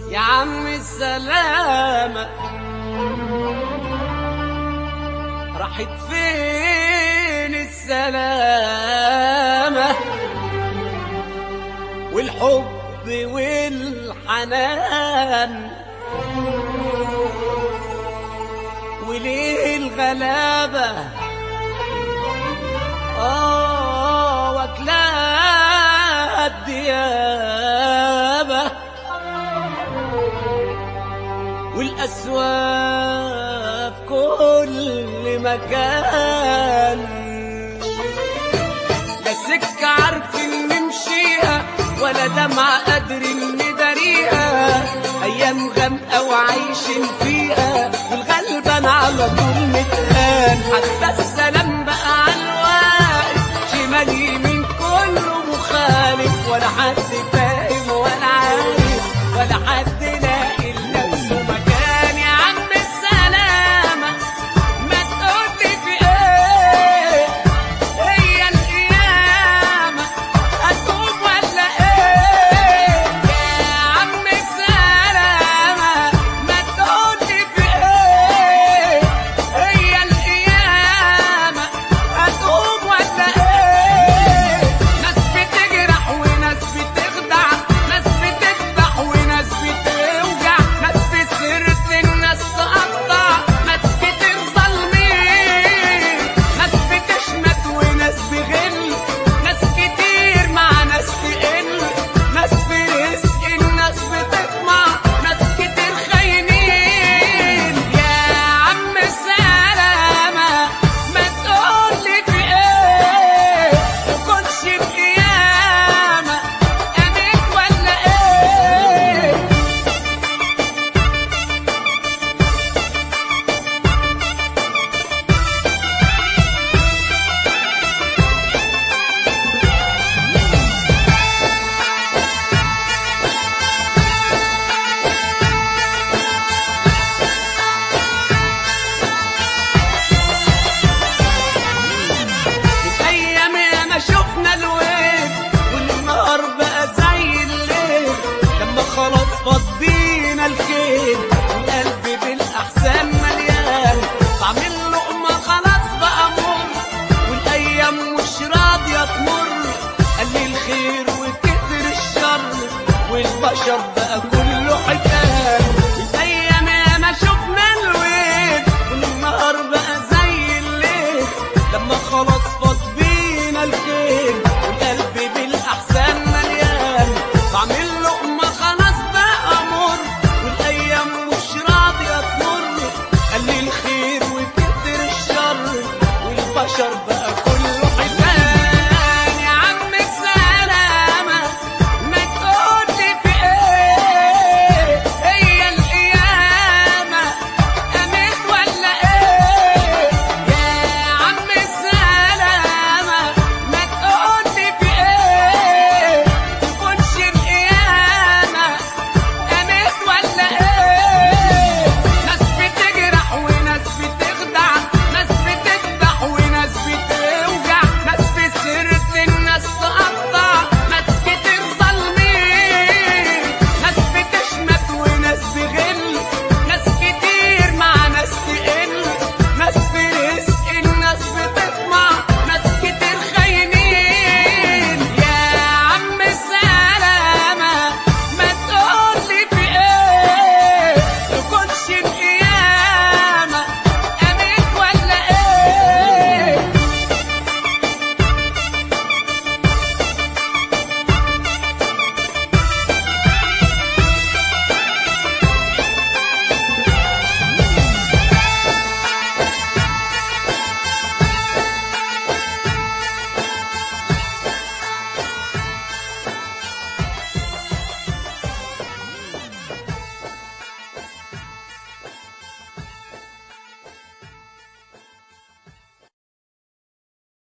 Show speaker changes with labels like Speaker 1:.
Speaker 1: يا عم السلامة راحت فين السلامة والحب والحنان وليه الغلابة آه واكلاها الديابة والأسواق في كل مكان لا سكة عارفين نمشيها ولا دمعة قادرين نداريها أيام غامقة وعايشين فيها والغلبان على طول متهان حتى السلام بقى على الواقف شمال يمين كله مخالف ولا حد فاهم ولا عارف ولا حد لاقي لنفسه مكان يا عم السلامة ما تقولي في ايه هي القيامة هتقوم ولا ايه يا عم السلامة ما تقولي في ايه هي القيامة هتقوم ولا ايه ناس بتجرح وناس بتخدع ناس بتذبح وناس بتوجع ناس بسرت الناس تقطع ناس بتظلمين ناس بتشمت وناس بغل ناس كتير مع ناس تقل ناس في رزق الناس بتطمع ناس كتير خاينين يا عم سلامة ما تقولي في ايه تكونش القيامة قامت ولا ايه الايام ما شفنا الويل والنهار بقى زي الليل لما خلاص فضينا الخيل والقلب بالاحزان مليان طعم اللقمه خلاص بقى مر والايام مش راضيه تمر قل الخير وكتر الشر والبشر بقى كله حيتان الايام ما شفنا